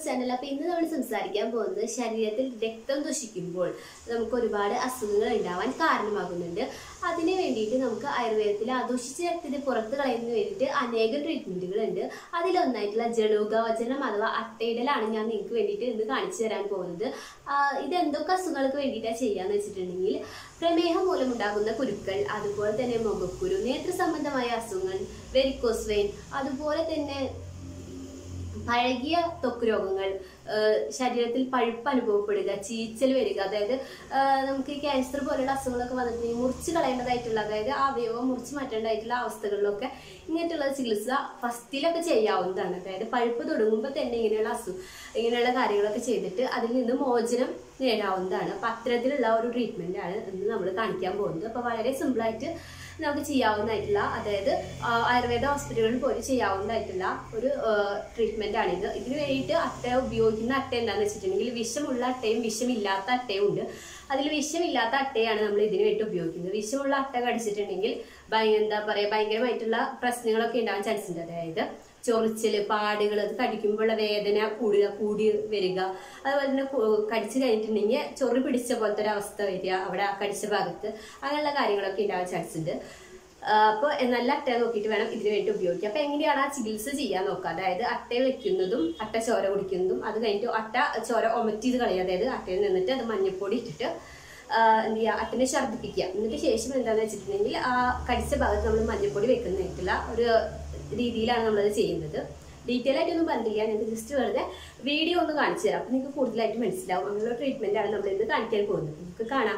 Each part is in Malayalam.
ചാനൽ അപ്പൊ ഇന്ന് നമ്മൾ സംസാരിക്കാൻ പോകുന്നത് ശരീരത്തിൽ രക്തം ദുഷിക്കുമ്പോൾ നമുക്ക് ഒരുപാട് അസുഖങ്ങൾ ഉണ്ടാവാൻ കാരണമാകുന്നുണ്ട് അതിന് വേണ്ടിയിട്ട് നമുക്ക് ആയുർവേദത്തിൽ ആ ദുഷിച്ച രക്തത്തെ പുറത്ത് കളയുന്നതിന് വേണ്ടിയിട്ട് അനേകം ട്രീറ്റ്മെന്റുകൾ ഉണ്ട് അതിലൊന്നായിട്ടുള്ള ജലോകവചനം അഥവാ അട്ടയിടലാണ് ഞാൻ നിങ്ങൾക്ക് വേണ്ടിയിട്ട് ഇന്ന് കാണിച്ചു തരാൻ പോകുന്നത് ആ, ഇത് എന്തൊക്കെ അസുഖങ്ങൾക്ക് വേണ്ടിയിട്ടാണ് ചെയ്യാന്ന് വെച്ചിട്ടുണ്ടെങ്കിൽ പ്രമേഹം മൂലമുണ്ടാകുന്ന കുരുക്കൾ അതുപോലെ തന്നെ മുഖക്കുരു നേത്ര സംബന്ധമായ അസുഖങ്ങൾ വെരിക്കോസ് വെയിൻ അതുപോലെ തന്നെ പഴകിയ ത്വക്ക് രോഗങ്ങൾ ആ, ശരീരത്തിൽ പഴുപ്പ് അനുഭവപ്പെടുക ചീച്ചൽ വരിക അതായത് ആ, നമുക്ക് ഈ ക്യാൻസർ പോലുള്ള അസുഖങ്ങളൊക്കെ വന്നിട്ടുണ്ടെങ്കിൽ മുറിച്ച് കളയേണ്ടതായിട്ടുള്ള അതായത് ആ അവയവം മുറിച്ച് മാറ്റേണ്ടതായിട്ടുള്ള അവസ്ഥകളിലൊക്കെ ഇങ്ങനത്തുള്ള ചികിത്സ ഫസ്റ്റിലൊക്കെ ചെയ്യാവുന്നതാണ് അതായത് പഴുപ്പ് തുടങ്ങുമ്പോൾ തന്നെ ഇങ്ങനെയുള്ള അസു ഇങ്ങനെയുള്ള കാര്യങ്ങളൊക്കെ ചെയ്തിട്ട് അതിൽ നിന്ന് മോചനം നേടാവുന്നതാണ് അപ്പൊ അത്തരത്തിലുള്ള ഒരു ട്രീറ്റ്മെന്റ് ആണ് ഇന്ന് നമ്മൾ കാണിക്കാൻ പോകുന്നത് അപ്പൊ വളരെ സിമ്പിളായിട്ട് നമുക്ക് ചെയ്യാവുന്നതായിട്ടുള്ള അതായത് ആ, ആയുർവേദ ഹോസ്പിറ്റലുകളിൽ പോയി ചെയ്യാവുന്നതായിട്ടുള്ള ഒരു ട്രീറ്റ്മെന്റ് ആണിത് ഇതിന് വേണ്ടിയിട്ട് അട്ട ഉപയോഗിക്കുന്ന അട്ട എന്താണെന്ന് വെച്ചിട്ടുണ്ടെങ്കിൽ വിഷമുള്ള അട്ടയും വിഷമില്ലാത്ത അട്ടയും ഉണ്ട് അതിൽ വിഷമില്ലാത്ത അട്ടയാണ് നമ്മൾ ഇതിന് വേണ്ടി ഉപയോഗിക്കുന്നത് വിഷമുള്ള അട്ട കടിച്ചിട്ടുണ്ടെങ്കിൽ ഭയ- എന്താ പറയാ ഭയങ്കരമായിട്ടുള്ള പ്രശ്നങ്ങളൊക്കെ ഉണ്ടാവാൻ ചാൻസ് ഉണ്ട് അതായത് ചൊറിച്ചല് പാടുകൾ അത് കടിക്കുമ്പോഴുള്ള വേദന കൂടുക കൂടി വരിക അതുപോലെ തന്നെ കു- കടിച്ചു കഴിഞ്ഞിട്ടുണ്ടെങ്കിൽ ചൊറി പിടിച്ച പോലത്തെ ഒരു അവസ്ഥ വരിക അവിടെ ആ കടിച്ച ഭാഗത്ത് അങ്ങനെയുള്ള കാര്യങ്ങളൊക്കെ ഉണ്ടാവാൻ ചാൻസ് ഉണ്ട് അപ്പോൾ നല്ല അട്ട നോക്കിയിട്ട് വേണം ഇതിന് വേണ്ടി ഉപയോഗിക്കുക അപ്പൊ എങ്ങനെയാണ് ആ ചികിത്സ ചെയ്യാൻ നോക്കുക അതായത് അട്ട വെക്കുന്നതും അട്ട ചോര കുടിക്കുന്നതും അത് കഴിഞ്ഞിട്ട് അട്ട ചോര ഒമറ്റ് ചെയ്ത് കളയുക അതായത് അട്ടയിൽ നിന്നിട്ട് അത് മഞ്ഞപ്പൊടി ഇട്ടിട്ട് ആ, എന്ത് ചെയ്യുക അട്ടനെ ഛർദ്ദിപ്പിക്കുക എന്നിട്ട് ശേഷം എന്താണെന്ന് വെച്ചിട്ടുണ്ടെങ്കിൽ ആ കടിച്ച ഭാഗത്ത് നമ്മൾ മഞ്ഞപ്പൊടി വെക്കുന്നതായിട്ടുള്ള ഒരു രീതിയിലാണ് നമ്മളത് ചെയ്യുന്നത് ഡീറ്റെയിൽ ആയിട്ടൊന്നും പറഞ്ഞില്ല ഞങ്ങൾക്ക് ജസ്റ്റ് വെറുതെ വീഡിയോ ഒന്ന് കാണിച്ചു തരാം അപ്പൊ നിങ്ങൾക്ക് കൂടുതലായിട്ട് മനസ്സിലാവും അങ്ങനെയുള്ള ട്രീറ്റ്മെന്റ് ആണ് നമ്മൾ ഇന്ന് കാണിക്കാൻ പോകുന്നത് നമുക്ക് കാണാം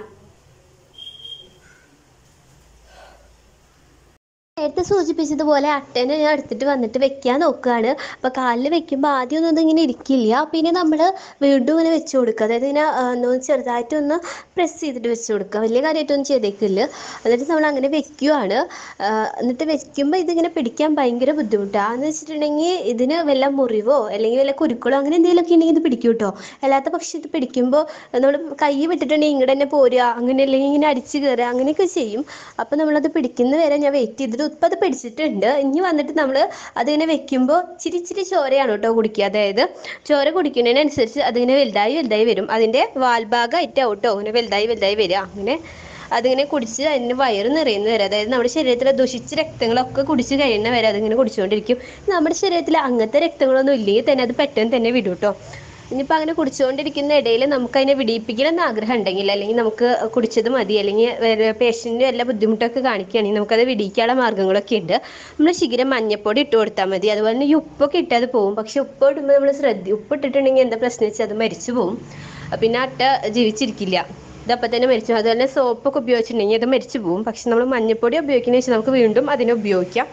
നേരത്തെ സൂചിപ്പിച്ചതുപോലെ അട്ടേനെ ഞാൻ എടുത്തിട്ട് വന്നിട്ട് വെക്കാൻ നോക്കുകയാണ് അപ്പോൾ കാലിൽ വെക്കുമ്പോൾ ആദ്യം ഒന്നും ഇതിങ്ങനെ ഇരിക്കില്ല പിന്നെ നമ്മൾ വീണ്ടും ഇങ്ങനെ വെച്ച് കൊടുക്കുക അതായത് ഇങ്ങനെ ആ, ഒന്ന് ചെറുതായിട്ടൊന്ന് പ്രസ് ചെയ്തിട്ട് വെച്ച് കൊടുക്കുക വലിയ കാര്യമായിട്ടൊന്നും ചെയ്തേക്കില്ല എന്നിട്ട് നമ്മൾ അങ്ങനെ വെക്കുകയാണ് ആ, എന്നിട്ട് വെക്കുമ്പോൾ ഇതിങ്ങനെ പിടിക്കാൻ ഭയങ്കര ബുദ്ധിമുട്ടാണ് എന്ന് വെച്ചിട്ടുണ്ടെങ്കിൽ ഇതിന് വല്ല മുറിവോ അല്ലെങ്കിൽ വല്ല കുരുക്കളോ അങ്ങനെ എന്തെങ്കിലുമൊക്കെ ഉണ്ടെങ്കിൽ ഇത് പിടിക്കും കേട്ടോ അല്ലാത്ത പക്ഷെ ഇത് പിടിക്കുമ്പോൾ നമ്മൾ കൈ വിട്ടിട്ടുണ്ടെങ്കിൽ ഇങ്ങോട്ട് തന്നെ പോരുക അങ്ങനെ അല്ലെങ്കിൽ ഇങ്ങനെ അടിച്ച് കയറുക അങ്ങനെയൊക്കെ ചെയ്യും അപ്പോൾ നമ്മളത് പിടിക്കുന്ന വരെ ഞാൻ വെയിറ്റ് ചെയ്തിട്ട് ഇപ്പം അത് പിടിച്ചിട്ടുണ്ട് ഇനി വന്നിട്ട് നമ്മൾ അതിങ്ങനെ വെക്കുമ്പോൾ ഇച്ചിരി ഇച്ചിരി ചോരയാണ് കേട്ടോ കുടിക്കുക അതായത് ചോര കുടിക്കുന്നതിനനുസരിച്ച് അതിങ്ങനെ വലുതായി വലുതായി വരും അതിൻ്റെ വാൽഭാഗമായിട്ടാവും കേട്ടോ ഇങ്ങനെ വലുതായി വലുതായി വരിക അങ്ങനെ അതിങ്ങനെ കുടിച്ച് അതിന് വയറ് നിറയുന്ന വരെ അതായത് നമ്മുടെ ശരീരത്തിലെ ദുഷിച്ച രക്തങ്ങളൊക്കെ കുടിച്ച് കഴിയുന്ന വരെ അതിങ്ങനെ കുടിച്ചുകൊണ്ടിരിക്കും നമ്മുടെ ശരീരത്തിൽ അങ്ങനത്തെ രക്തങ്ങളൊന്നും ഇല്ലെങ്കിൽ തന്നെ അത് പെട്ടെന്ന് തന്നെ വിടും കേട്ടോ ഇനിയിപ്പോൾ അങ്ങനെ കുടിച്ചുകൊണ്ടിരിക്കുന്ന ഇടയിൽ നമുക്ക് അതിനെ വിടിയിപ്പിക്കണമെന്ന് ആഗ്രഹം ഉണ്ടെങ്കിൽ അല്ലെങ്കിൽ നമുക്ക് കുടിച്ചത് മതി അല്ലെങ്കിൽ പേഷ്യൻറ്റിന് വല്ല ബുദ്ധിമുട്ടൊക്കെ കാണിക്കുകയാണെങ്കിൽ നമുക്കത് വിടിയിക്കാനുള്ള മാർഗ്ഗങ്ങളൊക്കെ ഉണ്ട് നമ്മൾ ശീഘ്രം മഞ്ഞപ്പൊടി ഇട്ട് കൊടുത്താൽ മതി അതുപോലെ തന്നെ ഈ ഉപ്പൊക്കെ ഇട്ടാൽ അത് പോകും പക്ഷെ ഉപ്പ് ഇടുമ്പോൾ നമ്മൾ ശ്രദ്ധി ഉപ്പ് ഇട്ടിട്ടുണ്ടെങ്കിൽ എന്താ പ്രശ്നം വെച്ചാൽ അത് മരിച്ചു പോകും പിന്നെ അട്ട ജീവിച്ചിരിക്കില്ല ഇതപ്പം തന്നെ മരിച്ചു അതുപോലെ തന്നെ സോപ്പൊക്കെ ഉപയോഗിച്ചിട്ടുണ്ടെങ്കിൽ അത് മരിച്ചു പോകും പക്ഷെ നമ്മൾ മഞ്ഞപ്പൊടി ഉപയോഗിക്കുന്ന വെച്ചാൽ നമുക്ക് വീണ്ടും അതിനെ ഉപയോഗിക്കാം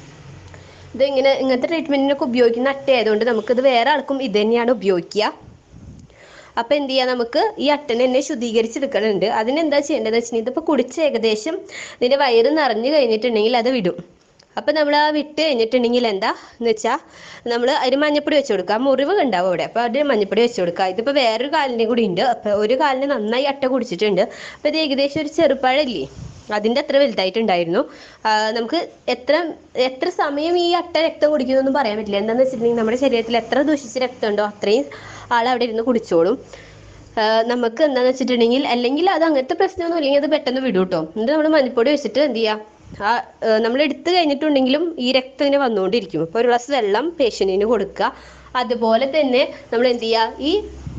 ഇത് ഇങ്ങനെ ഇങ്ങനത്തെ ട്രീറ്റ്മെന്റിനൊക്കെ ഉപയോഗിക്കുന്ന അട്ട ആയതുകൊണ്ട് നമുക്കിത് വേറെ ആൾക്കും ഇത് തന്നെയാണ് ഉപയോഗിക്കുക അപ്പൊ എന്ത് ചെയ്യാം നമുക്ക് ഈ അട്ടനെ തന്നെ ശുദ്ധീകരിച്ചെടുക്കണുണ്ട് അതിനെന്താ ചെയ്യേണ്ടത് വെച്ചിട്ടുണ്ടെങ്കിൽ ഇതിപ്പോ കുടിച്ച് ഏകദേശം ഇതിന്റെ വയറ് നിറഞ്ഞു കഴിഞ്ഞിട്ടുണ്ടെങ്കിൽ അത് വിടും അപ്പൊ നമ്മൾ ആ വിട്ട് കഴിഞ്ഞിട്ടുണ്ടെങ്കിൽ എന്താ എന്ന് വെച്ചാൽ നമ്മൾ അതിന് മഞ്ഞപ്പൊടി വെച്ച് കൊടുക്കുക ആ മുറിവ് ഉണ്ടാവും അവിടെ അപ്പൊ അതിന് മഞ്ഞപ്പൊടി വെച്ച് കൊടുക്കുക ഇതിപ്പോ വേറൊരു കാലിന്റെ കൂടി ഉണ്ട് അപ്പൊ ഒരു കാലിന് നന്നായി അട്ട കുടിച്ചിട്ടുണ്ട് അപ്പൊ ഇത് ഏകദേശം ഒരു ചെറുപ്പഴല്ലേ അതിന്റെ അത്ര വലുതായിട്ടുണ്ടായിരുന്നു ആ, നമുക്ക് എത്ര എത്ര സമയം ഈ അട്ട രക്തം കുടിക്കുന്നൊന്നും പറയാൻ പറ്റില്ല എന്താന്ന് വെച്ചിട്ടുണ്ടെങ്കിൽ നമ്മുടെ ശരീരത്തിൽ എത്ര ദൂഷിച്ച രക്തം ഉണ്ടോ അത്രയും ആൾ അവിടെ ഇരുന്ന് കുടിച്ചോളും ആ, നമുക്ക് എന്താന്ന് വെച്ചിട്ടുണ്ടെങ്കിൽ അല്ലെങ്കിൽ അത് അങ്ങനത്തെ പ്രശ്നമൊന്നും ഇല്ലെങ്കിൽ അത് പെട്ടെന്ന് വിടും കേട്ടോ എന്നിട്ട് നമ്മൾ മഞ്ഞപ്പൊടി വെച്ചിട്ട് എന്ത് ചെയ്യാം ആ നമ്മൾ എടുത്തു കഴിഞ്ഞിട്ടുണ്ടെങ്കിലും ഈ രക്തം ഇങ്ങനെ വന്നുകൊണ്ടിരിക്കും അപ്പോൾ ഒരു ഗ്ലാസ് വെള്ളം പേഷ്യൻറ്റിന് കൊടുക്കുക അതുപോലെ തന്നെ നമ്മൾ എന്ത് ചെയ്യുക ഈ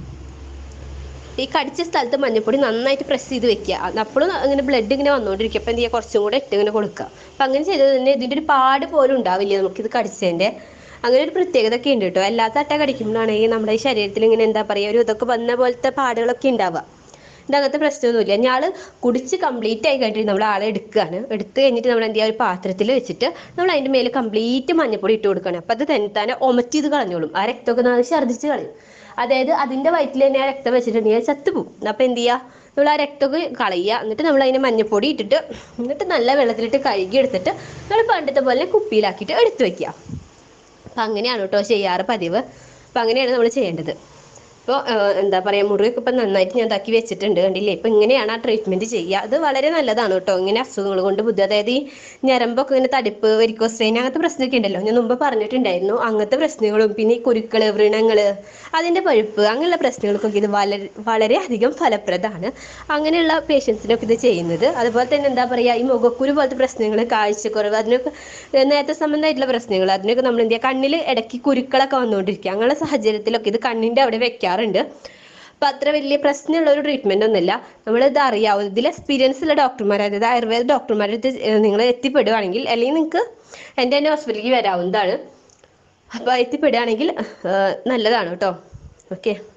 ഈ കടിച്ച സ്ഥലത്ത് മഞ്ഞപ്പൊടി നന്നായിട്ട് പ്രസ് ചെയ്ത് വെക്കുക അപ്പോഴും ഇങ്ങനെ ബ്ലഡ് ഇങ്ങനെ വന്നുകൊണ്ടിരിക്കും അപ്പം എന്ത് ചെയ്യുക കുറച്ചും കൂടെ ഇട്ട് ഇങ്ങനെ കൊടുക്കുക അപ്പം അങ്ങനെ ചെയ്തത് തന്നെ ഇതിൻ്റെ ഒരു പാട് പോലും ഉണ്ടാവില്ല നമുക്കിത് കടിച്ചതിൻ്റെ അങ്ങനെ ഒരു പ്രത്യേകത ഒക്കെ ഉണ്ട് കേട്ടോ അല്ലാത്ത അട്ട കടിക്കുമ്പോഴാണെങ്കിൽ നമ്മുടെ ഈ ശരീരത്തിൽ ഇങ്ങനെ എന്താ പറയുക ഒരു ഇതൊക്കെ വന്ന പോലത്തെ പാടുകളൊക്കെ ഉണ്ടാവുക ഇത് അങ്ങനത്തെ പ്രശ്നമൊന്നുമില്ല ഞാൻ ആള് കുടിച്ച് കംപ്ലീറ്റ് ആയി കഴിഞ്ഞിട്ട് നമ്മൾ ആളെ എടുക്കുകയാണ് എടുത്തു കഴിഞ്ഞിട്ട് നമ്മൾ എന്ത് ചെയ്യുക ഒരു പാത്രത്തിൽ വെച്ചിട്ട് നമ്മൾ അതിൻ്റെ മേലെ കംപ്ലീറ്റ് മഞ്ഞപ്പൊടി ഇട്ട് കൊടുക്കണം അപ്പം അത് തന്നെ തന്നെ ഒമറ്റ് ചെയ്ത് കളഞ്ഞോളും ആ രക്തമൊക്കെ നമ്മൾ ഛർദ്ദിച്ച് കളയും അതായത് അതിൻ്റെ വയറ്റിൽ തന്നെ ആ രക്തം വെച്ചിട്ടുണ്ടെങ്കിൽ അത് ചത്തുപോകും അപ്പം എന്ത് ചെയ്യുക നമ്മൾ ആ രക്തമൊക്കെ കളയുക എന്നിട്ട് നമ്മൾ അതിനെ മഞ്ഞപ്പൊടി ഇട്ടിട്ട് എന്നിട്ട് നല്ല വെള്ളത്തിലിട്ട് കഴുകി എടുത്തിട്ട് നമ്മൾ പണ്ടത്തെ പോലെ കുപ്പിയിലാക്കിയിട്ട് എടുത്തു വെക്കുക അപ്പം അങ്ങനെയാണ് കേട്ടോ ചെയ്യാറ് പതിവ് അപ്പം അങ്ങനെയാണ് നമ്മൾ ചെയ്യേണ്ടത് അപ്പോൾ എന്താ പറയുക മുറിയൊക്കെ ഇപ്പം നന്നായിട്ട് ഞാൻ ഇതാക്കി വെച്ചിട്ടുണ്ട് കണ്ടില്ലേ ഇപ്പം ഇങ്ങനെയാണ് ആ ട്രീറ്റ്മെൻറ്റ് ചെയ്യുക അത് വളരെ നല്ലതാണ് കേട്ടോ ഇങ്ങനെ അസുഖങ്ങൾ കൊണ്ട് ബുദ്ധി അതായത് ഈ ഞരമ്പൊക്കെ ഇങ്ങനെ തടിപ്പ് വെരിക്കോസ്ട്രെയിൻ അങ്ങനത്തെ പ്രശ്നമൊക്കെ ഉണ്ടല്ലോ ഞാൻ മുമ്പ് പറഞ്ഞിട്ടുണ്ടായിരുന്നു അങ്ങനത്തെ പ്രശ്നങ്ങളും പിന്നെ ഈ കുരുക്കള് വ്രണങ്ങൾ അതിൻ്റെ പഴുപ്പ് അങ്ങനെയുള്ള പ്രശ്നങ്ങൾക്കൊക്കെ ഇത് വളരെ വളരെയധികം ഫലപ്രദമാണ് അങ്ങനെയുള്ള പേഷ്യൻസിനൊക്കെ ഇത് ചെയ്യുന്നത് അതുപോലെ തന്നെ എന്താ പറയുക ഈ മുഖക്കുരു പോലത്തെ പ്രശ്നങ്ങൾ കാഴ്ചക്കുറവ് അതിനൊക്കെ ഏഹ് നേരത്തെ സംബന്ധമായിട്ടുള്ള പ്രശ്നങ്ങൾ അതിനൊക്കെ നമ്മൾ എന്ത് ചെയ്യുക കണ്ണിൽ ഇടയ്ക്ക് കുരുക്കളൊക്കെ വന്നുകൊണ്ടിരിക്കുക അങ്ങനെയുള്ള സാഹചര്യത്തിലൊക്കെ ഇത് കണ്ണിൻ്റെ അവിടെ വെക്കാറുണ്ട് അപ്പം അത്ര വലിയ പ്രശ്നമുള്ള ഒരു ട്രീറ്റ്മെൻ്റ് ഒന്നുമില്ല നമ്മൾ ഇത് അറിയാവും ഇതിൽ എക്സ്പീരിയൻസ് ഉള്ള ഡോക്ടർമാർ അതായത് ആയുർവേദ ഡോക്ടർമാരുടെ അടുത്ത് നിങ്ങൾ എത്തിപ്പെടുകയാണെങ്കിൽ അല്ലെങ്കിൽ നിങ്ങൾക്ക് എൻ്റെ തന്നെ ഹോസ്പിറ്റലിലേക്ക് വരാവുന്നതാണ് അപ്പോൾ എത്തിപ്പെടുകയാണെങ്കിൽ ഏഹ് നല്ലതാണ് കേട്ടോ ഓക്കെ